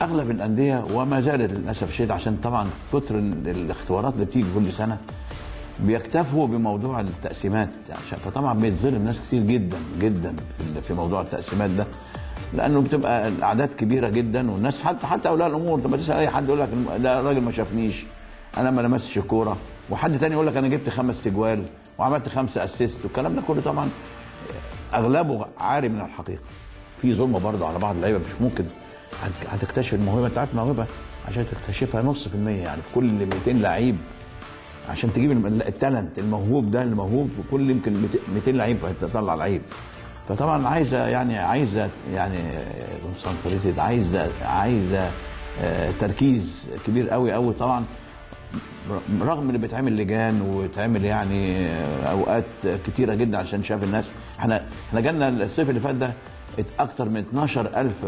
اغلب الانديه وما زالت للاسف الشديد عشان طبعا كتر ال- الاختبارات اللي بتيجي كل سنه بيكتفوا بموضوع التقسيمات عشان فطبعا بيتظلم ناس كتير جدا جدا في ال- في موضوع التقسيمات ده لانه بتبقى الاعداد كبيره جدا والناس حتى حتى اولياء الامور طب تسال اي حد يقول لك ده الراجل ما شافنيش انا ما لمستش الكوره وحد تاني يقول لك انا جبت خمس تجوال وعملت خمسه اسيست والكلام ده كله طبعا اغلبه عاري من الحقيقه في ظلم برضه على بعض اللعيبه مش ممكن هت- هتكتشف الموهبه انت عارف الموهبه عشان تكتشفها نص في المية يعني في كل 200 لعيب عشان تجيب الم- التالنت الموهوب ده الموهوب كل يمكن 200 200 لعيب هتطلع لعيب فطبعا عايزه يعني عايزه يعني كونسنتريتد عايزه عايزه آه، تركيز كبير قوي قوي طبعا رغم ان بيتعمل لجان ويتعمل يعني اوقات كتيره جدا عشان شاف الناس احنا احنا جالنا الصيف اللي فات ده اكتر من 12000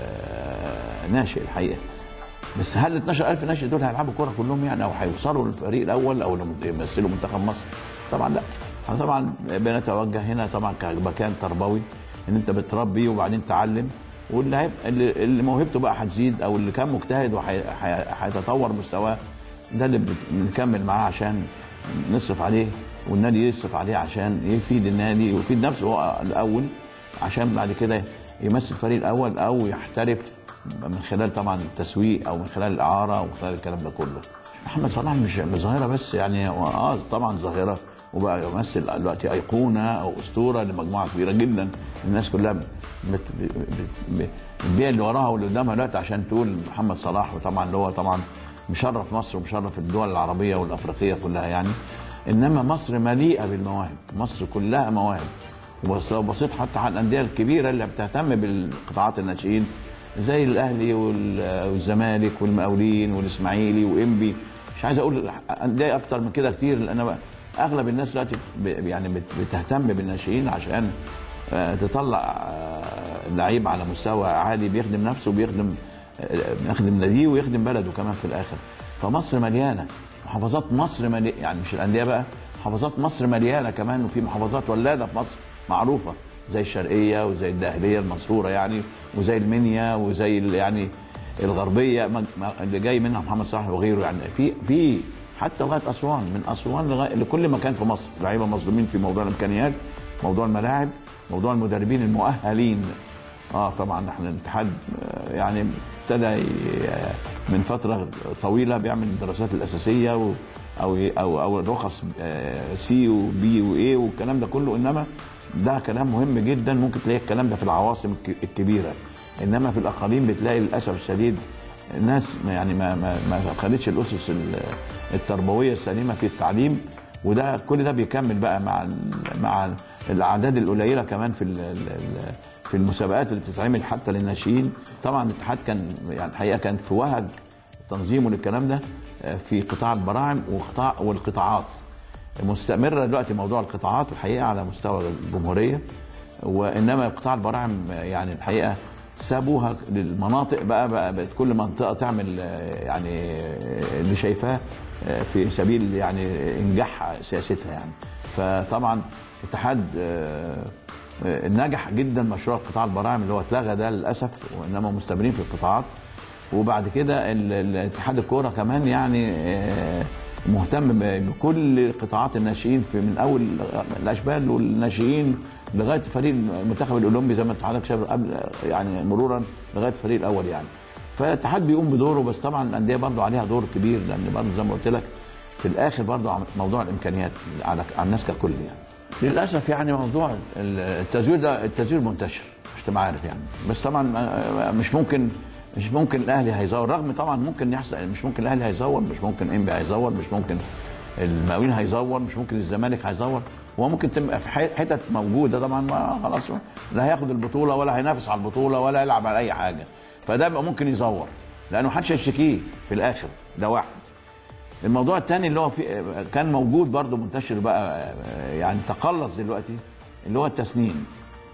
آه، ناشئ الحقيقه بس هل ال 12000 ناشئ دول هيلعبوا كوره كلهم يعني او هيوصلوا للفريق الاول او يمثلوا منتخب مصر؟ طبعا لا احنا طبعا بنتوجه هنا طبعا كمكان تربوي ان انت بتربي وبعدين تعلم واللي هيبقى اللي اللي موهبته بقى هتزيد او اللي كان مجتهد وهيتطور مستواه ده اللي بنكمل معاه عشان نصرف عليه والنادي يصرف عليه عشان يفيد النادي ويفيد نفسه هو الاول عشان بعد كده يمثل الفريق الاول او يحترف من خلال طبعا التسويق او من خلال الاعاره او من خلال الكلام ده كله. محمد صلاح مش مش ظاهره بس يعني هو اه طبعا ظاهره وبقى يمثل دلوقتي ايقونه او اسطوره لمجموعه كبيره جدا الناس كلها بت- بت- بت- بتبيع اللي وراها واللي قدامها دلوقتي عشان تقول محمد صلاح وطبعا اللي هو طبعا مشرف مصر ومشرف الدول العربيه والافريقيه كلها يعني انما مصر مليئه بالمواهب مصر كلها مواهب وبس لو بصيت حتى على الانديه الكبيره اللي بتهتم بالقطاعات الناشئين زي الاهلي وال- والزمالك والمقاولين والاسماعيلي وانبي مش عايز اقول انديه اكتر من كده كتير لان بقى اغلب الناس دلوقتي ب- يعني بت- بتهتم بالناشئين عشان آه، تطلع آه، لعيب على مستوى عالي بيخدم نفسه وبيخدم آه، بيخدم ناديه ويخدم بلده كمان في الاخر فمصر مليانه محافظات مصر مليانه يعني مش الانديه بقى محافظات مصر مليانه كمان وفي محافظات ولاده في مصر معروفه زي الشرقيه وزي الدهليه المنصوره يعني وزي المنيا وزي ال- يعني الغربيه ما- ما- اللي جاي منها محمد صلاح وغيره يعني في في حتى لغايه اسوان من اسوان لغايه لكل مكان في مصر لعيبه مظلومين في موضوع الامكانيات موضوع الملاعب موضوع المدربين المؤهلين اه طبعا احنا الاتحاد آه، يعني ابتدى ي- من فتره طويله بيعمل الدراسات الاساسيه و او ي- او او الرخص سي وبي واي والكلام ده كله انما ده كلام مهم جدا ممكن تلاقي الكلام ده في العواصم الك- الكبيره انما في الاقاليم بتلاقي للاسف الشديد ناس ما- يعني ما ما ما خدتش الاسس ال- التربويه السليمه في التعليم وده كل ده بيكمل بقى مع ال- مع الاعداد القليله كمان في ال- ال- ال- في المسابقات اللي بتتعمل حتى للناشئين طبعا الاتحاد كان يعني الحقيقه كان في وهج تنظيمه للكلام ده آه، في قطاع البراعم وقطاع والقطاعات مستمره دلوقتي موضوع القطاعات الحقيقه على مستوى الجمهوريه وانما قطاع البراعم آه، يعني الحقيقه سابوها للمناطق بقى, بقى بقت كل منطقه تعمل آه، يعني آه، اللي شايفاه آه، في سبيل يعني انجاح سياستها يعني فطبعا الاتحاد آه، آه، نجح جدا مشروع قطاع البراعم اللي هو اتلغى ده للاسف وانما مستمرين في القطاعات وبعد كده ال- ال- اتحاد الكوره كمان يعني آه، مهتم ب- بكل قطاعات الناشئين في من اول الاشبال والناشئين لغايه فريق المنتخب الاولمبي زي ما انت حضرتك شايف قبل يعني مرورا لغايه الفريق الاول يعني فالاتحاد بيقوم بدوره بس طبعا الانديه برضه عليها دور كبير لان برضه زي ما قلت لك في الاخر برضه عم- موضوع الامكانيات على على الناس ككل يعني للاسف يعني موضوع التزوير ده التزوير منتشر مش تبقى عارف يعني بس طبعا آه، مش ممكن مش ممكن الاهلي هيزور رغم طبعا ممكن يحصل مش ممكن الاهلي هيزور مش ممكن انبي هيزور مش ممكن المقاولين هيزور مش ممكن الزمالك هيزور هو ممكن تبقى في حي- حتت موجوده طبعا ما خلاص لا هياخد البطوله ولا هينافس على البطوله ولا يلعب على اي حاجه فده يبقى ممكن يزور لانه محدش هيشتكيه في الاخر ده واحد الموضوع الثاني اللي هو في كان موجود برضه منتشر بقى يعني تقلص دلوقتي اللي هو التسنين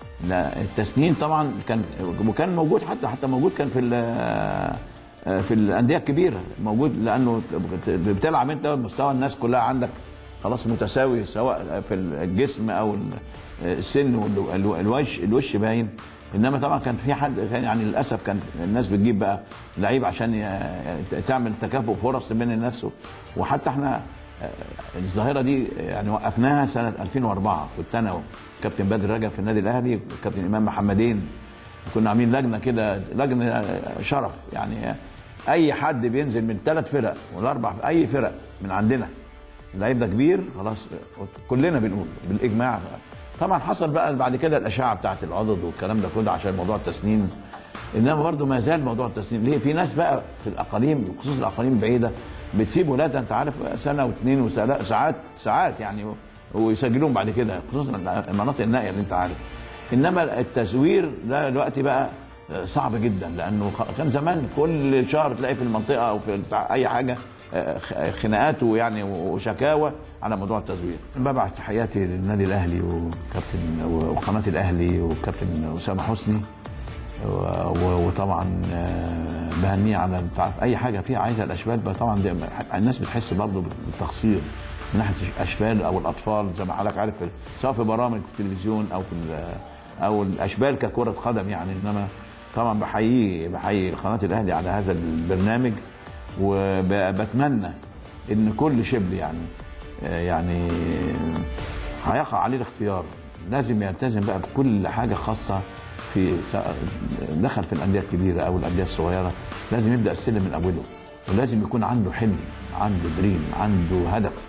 لا التسنين طبعا كان وكان موجود حتى حتى موجود كان في ال- في الانديه الكبيره موجود لانه بتلعب انت مستوى الناس كلها عندك خلاص متساوي سواء في الجسم او السن والوش الوش باين انما طبعا كان في حد كان يعني للاسف كان الناس بتجيب بقى لعيب عشان ي- تعمل تكافؤ فرص بين الناس وحتى احنا آه، الظاهره دي يعني وقفناها سنه 2004 كنت انا وكابتن بدر رجب في النادي الاهلي وكابتن امام محمدين كنا عاملين لجنه كده لجنه شرف يعني اي حد بينزل من ثلاث فرق والاربع اي فرق من عندنا اللعيب ده كبير خلاص كلنا بنقول بالاجماع طبعا حصل بقى بعد كده الاشاعه بتاعت العضد والكلام ده كله عشان موضوع التسنين انما برضه ما زال موضوع التسنين ليه في ناس بقى في الاقاليم خصوصا الاقاليم البعيده بتسيب ولادها انت عارف سنه واثنين وساعات ساعات يعني ويسجلوهم بعد كده خصوصا المناطق النائيه اللي انت عارف انما التزوير ده دلوقتي بقى صعب جدا لانه خ- كان زمان كل شهر تلاقي في المنطقه او في بتاع اي حاجه آه، خ- خناقات ويعني وشكاوى على موضوع التزوير. ببعت تحياتي للنادي الاهلي وكابتن وقناه الاهلي وكابتن اسامه حسني و- و- وطبعا آه، بهنيه على انت عارف اي حاجه فيها عايزه الاشبال بقى طبعا دي الناس بتحس برضه بالتقصير من ناحيه الاشبال او الاطفال زي ما حضرتك عارف سواء في برامج في التلفزيون او في ال- او الاشبال ككره قدم يعني انما طبعا بحيي بحيي قناه الاهلي على هذا البرنامج وبتمنى ان كل شبل يعني آه، يعني هيقع عليه الاختيار لازم يلتزم بقى بكل حاجه خاصه في سواء دخل في الانديه الكبيره او الانديه الصغيره لازم يبدا السلم من اوله ولازم يكون عنده حلم عنده دريم عنده هدف